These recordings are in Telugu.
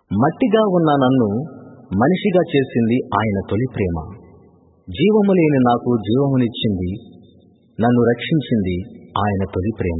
మట్టిగా ఉన్న నన్ను మనిషిగా చేసింది ఆయన తొలి ప్రేమ జీవము లేని నాకు జీవమునిచ్చింది నన్ను రక్షించింది ఆయన తొలి ప్రేమ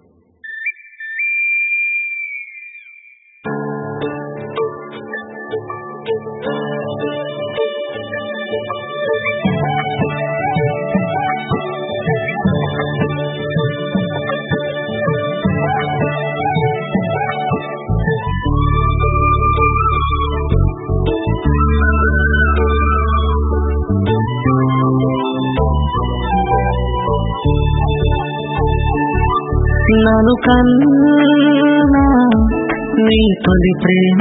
నన్ను కన్నా నీ తొలి ప్రేమ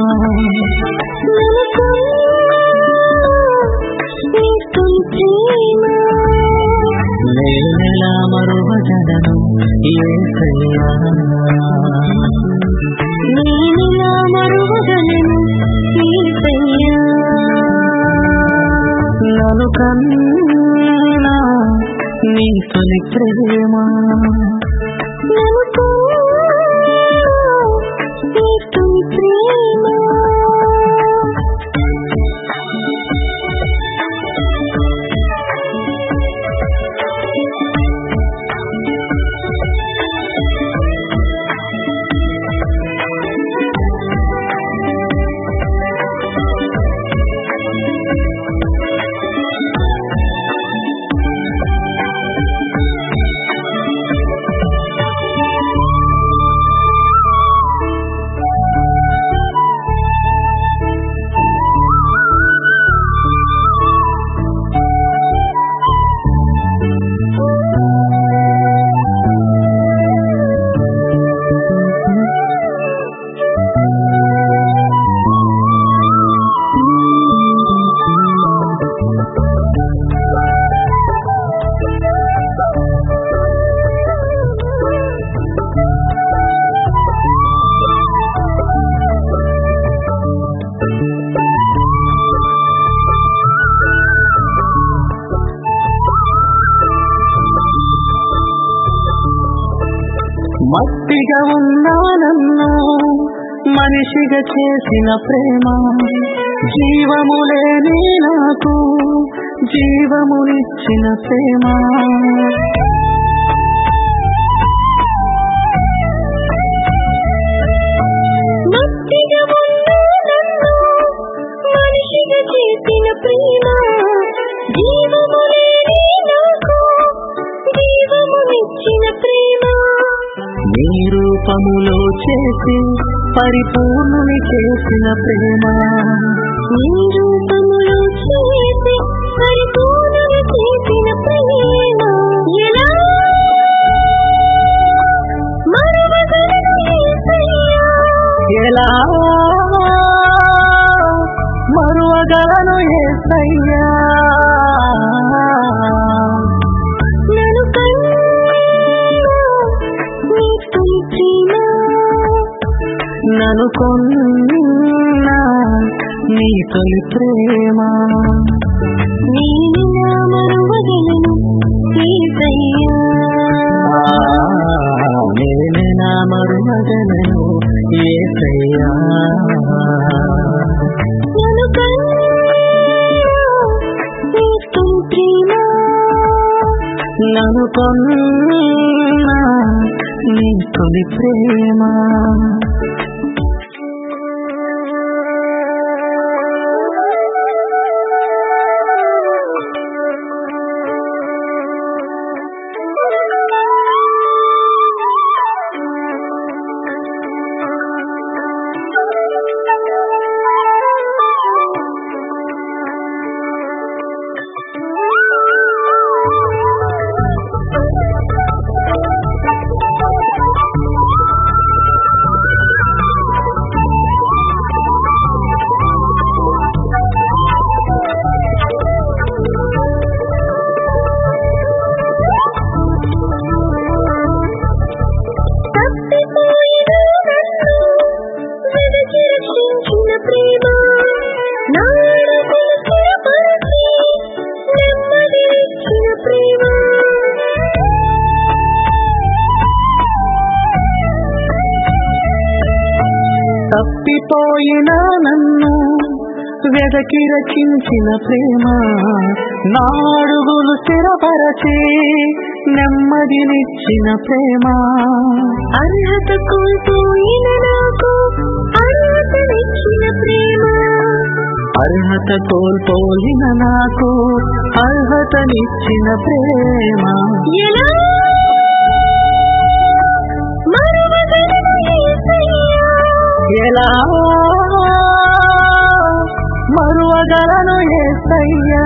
నేనెలా మరువగలను యేసయ్యా నేనిలా మరువగలను యేసయ్యా. నన్ను కన్నా నీ తొలి ప్రేమ నన్ను కన్నా నీ తొలి ప్రేమ మట్టిగా ఉన్నా నన్ను మనిషిగా చేసిన ప్రేమ జీవము లేని నాకు జీవమునిచ్చిన ప్రేమ మట్టిగా ఉన్న నన్ను మనిషిగా చేసిన ప్రేమ జీవము లేని నాకు జీవమునిచ్చిన ప్రేమ నీ రూపములో చేసి పరిపూర్ణుని చేసిన ప్రేమ నీ రూపములో చేసి పరిపూర్ణుని చేసిన ప్రేమ ఎలా మరువగలను యేసయ్యా? ఎలా మరువగలను ఏసయ్యా నన్ను కన్నా నీ తొలి ప్రేమ నన్ను కొన్నా నీ తొలి ప్రేమ నేనిలా మరువగలను యేసయ్యా. నేను నా మరుమగలను ఏసయ్యా నన్ను కన్నా నీ తొలి ప్రేమ నన్ను కొన్నా నీ తొలి ప్రేమ Thank you. తప్పిపోయిన నన్ను వెదకి రచించిన ప్రేమ నాడుగులు స్థిరపరచి నెమ్మదినిచ్చిన ప్రేమ అర్హత కోల్పోయిన నాకు అర్హతనిచ్చిన ప్రేమ అర్హత కోల్పోయిన నాకు అర్హతనిచ్చిన ప్రేమ ఎలా మరువగలను యేసయ్యా? ఎలా మరువగలను ఏసయ్యా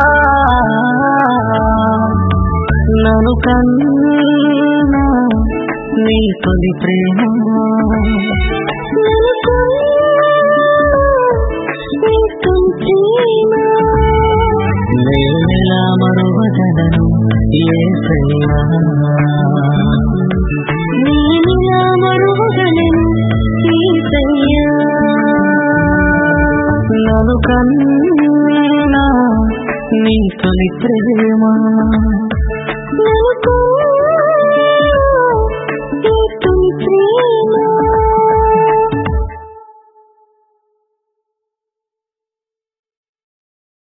నన్ను కన్నా నీ తొలి ప్రేమ నన్ను కన్నా నీ తొలి ప్రేమ నేనెలా మరువగలను ఏసయ్యా నేనిలా మరువగలను యేసయ్యా? నన్ను కన్నా నీ తొలి ప్రేమ నన్ను కన్నా